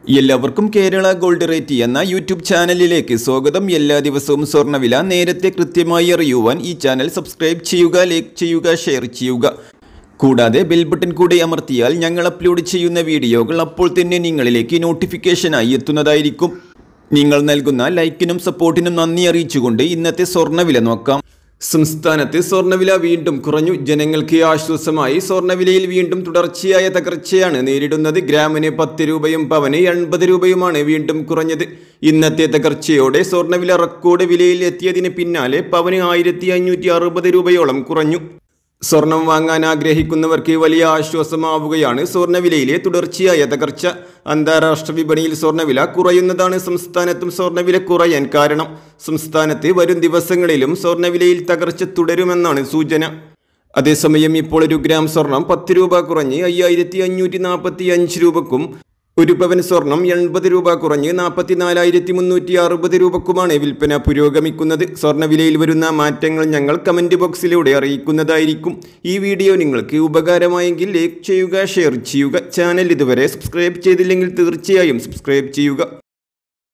എല്ലാവർക്കും Kerala gold rate എന്ന YouTube ചാനലിലേക്ക് സ്വാഗതം എല്ലാ ദിവസവും സ്വർണ്ണവില നേരത്തെ കൃത്യമായി അറിയുവാൻ ഈ ചാനൽ സബ്സ്ക്രൈബ് ചെയ്യുക ലൈക്ക് ചെയ്യുക ഷെയർ ചെയ്യുക കൂടാതെ ബെൽ ബട്ടൺ കൂടി അമർത്തിയാൽ ഞങ്ങൾ അപ്ലോഡ് ചെയ്യുന്ന വീഡിയോകൾ അപ്പോൾ തന്നെ നിങ്ങളിലേക്ക് നോട്ടിഫിക്കേഷനായി എത്തുന്നതായിരിക്കും നിങ്ങൾ നൽകുന്ന ലൈക്കിനും സപ്പോർട്ടിനും നന്ദി അറിയിച്ചുകൊണ്ട് ഇന്നത്തെ സ്വർണ്ണവില നോക്കാം സംസ്ഥാനത്ത് സ്വർണ്ണവില വീണ്ടും കുറഞ്ഞു ജനങ്ങൾക്ക് ആശ്വാസമായി സ്വർണ്ണവിലയിൽ വീണ്ടും തുടർച്ചയായ തകർച്ചയാണ് നേരിടുന്നത് ഗ്രാമിന് പത്ത് രൂപയും പവന് എൺപത് രൂപയുമാണ് വീണ്ടും കുറഞ്ഞത് ഇന്നത്തെ തകർച്ചയോടെ സ്വർണ്ണവില റെക്കോർഡ് വിലയിൽ എത്തിയതിന് പിന്നാലെ പവന് ആയിരത്തി അഞ്ഞൂറ്റി അറുപത് രൂപയോളം കുറഞ്ഞു സ്വർണം വാങ്ങാൻ ആഗ്രഹിക്കുന്നവർക്ക് വലിയ ആശ്വാസമാവുകയാണ് സ്വർണ്ണവിലയിലെ തുടർച്ചയായ തകർച്ച അന്താരാഷ്ട്ര വിപണിയിൽ സ്വർണ്ണവില കുറയുന്നതാണ് സംസ്ഥാനത്തും സ്വർണ്ണവില കുറയാൻ കാരണം സംസ്ഥാനത്ത് വരും ദിവസങ്ങളിലും സ്വർണ്ണവിലയിൽ തകർച്ച തുടരുമെന്നാണ് സൂചന അതേസമയം ഇപ്പോൾ ഒരു ഗ്രാം സ്വർണം പത്ത് രൂപ കുറഞ്ഞ് അയ്യായിരത്തി അഞ്ഞൂറ്റി നാൽപ്പത്തി അഞ്ച് രൂപക്കും ഒരു പവൻ സ്വർണം എൺപത് രൂപ കുറഞ്ഞ് നാൽപ്പത്തിനാലായിരത്തി മുന്നൂറ്റി അറുപത് രൂപക്കുമാണ് വിൽപ്പന പുരോഗമിക്കുന്നത് സ്വർണ്ണവിലയിൽ വരുന്ന മാറ്റങ്ങൾ ഞങ്ങൾ കമൻറ്റ് ബോക്സിലൂടെ അറിയിക്കുന്നതായിരിക്കും ഈ വീഡിയോ നിങ്ങൾക്ക് ഉപകാരമായെങ്കിൽ ലൈക്ക് ചെയ്യുക ഷെയർ ചെയ്യുക ചാനൽ ഇതുവരെ സബ്സ്ക്രൈബ് ചെയ്തില്ലെങ്കിൽ തീർച്ചയായും സബ്സ്ക്രൈബ് ചെയ്യുക